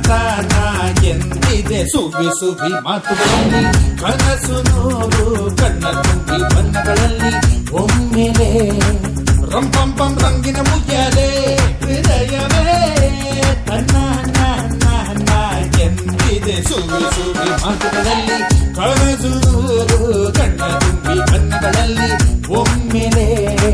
ತಾನ ಎಂದಿದೆ ಸುವಿ ಸುವಿ ಮಾತುಗಳಲ್ಲಿ ಕನಸು ನೂರು ಕಣ್ಣ ತುಂಬಿ ಬಣ್ಣಗಳಲ್ಲಿ ಒಮ್ಮೆಲೆ ರಂಪಂಪಂ ರಂಗಿನ ಮುಯ್ಯಲೆ ಹೃದಯವೇ ತನ್ನ ನಾನ ಎಂದಿದೆ ಸುವಿ ಸುವಿ ಮಾತುಗಳಲ್ಲಿ ಕನಸು ನೂರು ಕಣ್ಣ ತುಂಬಿ ಬಣ್ಣಗಳಲ್ಲಿ ಒಮ್ಮೆಲೆ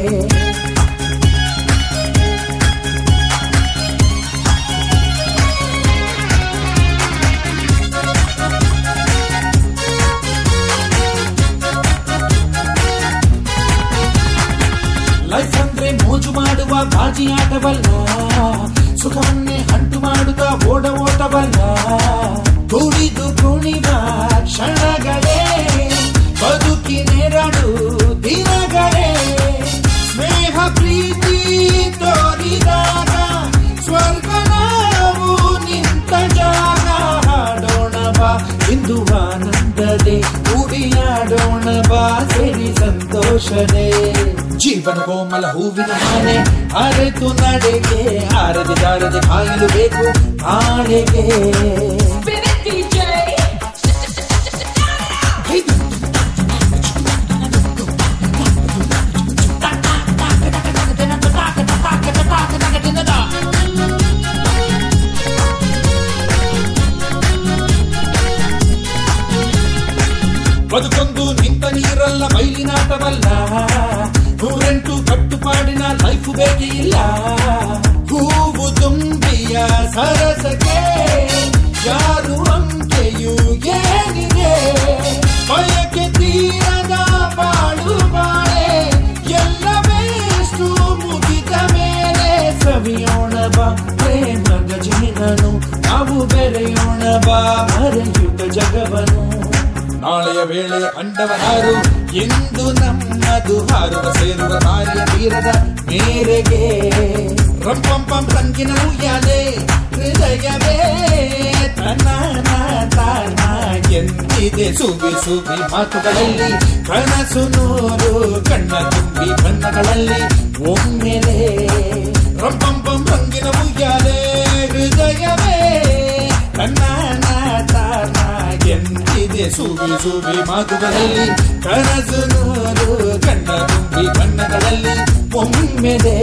ಲೈಫ್ ಅಂದ್ರೆ ಮೋಜು ಮಾಡುವ ಬಾಜಿ ಆಟವಲ್ಲ ಸುಖವನ್ನೇ ಹಂಟು ಮಾಡುತ್ತಾ ಓಡ ಓಟವಲ್ಲ ಕುಡಿದು ಕುಣಿವ ಕ್ಷಣಗಳೇ ಬದುಕಿನೆರಡು ದಿನಗಳೇ ಸ್ನೇಹ ಪ್ರೀತಿ ತೋರಿದಾಗ ಸ್ವರ್ಗ ನಾವು ನಿಂತ ಜಾಗ ಹಾಡೋಣ ಬಾ ಇಂದು ಆನಂದದೆ ಕುಡಿಯಾಡೋಣ ಬಾ ಸೇರಿ ಸಂತೋಷದೇ ಜೀವನ ಕೋಮಲ ಹೂವಿನ ಮನೆ ಅರೆತು ನಡೆಗೆ ಆರದೆ ಜಾರದೆ ಕಾಯಲು ಬೇಕು ನಾಳೆಗೆ Spin it, DJ. ಬದುಕೊಂದು ನಿಂತ ನೀರಲ್ಲ ಬಯಲಿನಾಟವಲ್ಲ ನೂರೆಂಟು ಕಟ್ಟುಪಾಡಿನ ಲೈಫ್ ಬೇಕೇ ಇಲ್ಲ ಹೂವು ತುಂಬಿಯ ಸರಸಗೆ ಯಾರು ಅಂಕೆಯು ಏನಿದೆ ಬಯಕೆ ತೀರದ ಬಾಳು ಬಾಳೆ ಎಲ್ಲವೇಷ್ಟು ಮುಗಿದ ಮೇಲೆ ಸವಿಯೋಣ ಬಾ ಪ್ರೇಮ ಗಜೇನನು ನಾವು ಬೆರೆಯೋಣ ಬಾ ಮರೆಯುತ್ತ ಜಗವನು ನಾಳೆಯ ವೇಳೆ ಕಂಡವನಾರು ಎಂದು ನಮ್ಮದು ಹಾರುವ ಸೇರುವ ಕಾರ್ಯ ತೀರದ ಮೇರೆಗೆ ರಂಪಂಪಂ ರಂಗಿನ ಉಯ್ಯಾಲೆ ಹೃದಯವೇ ತನ್ನ ತಾನ ಎಂದಿದೆ ಸುವಿ ಸುವಿ ಮಾತುಗಳಲ್ಲಿ ಕನಸು ನೂರು ಕಣ್ಣ ತುಂಬಿ ಬಣ್ಣಗಳಲ್ಲಿ ಒಮ್ಮೆಲೆ ರಂಪಂಪಂ ರಂಗಿನ ಉಯ್ಯಾಲೆ ಹೃದಯವೇ ತನ್ನ ತಾನ ಎಂದಿದೆ ಸುವಿ ಸುವಿ ಮಾತುಗಳಲ್ಲಿ ಕನಸು ನೂರು ಕಣ್ಣ ತುಂಬಿ ಬಣ್ಣಗಳಲ್ಲಿ ಒಮ್ಮೆಲೆ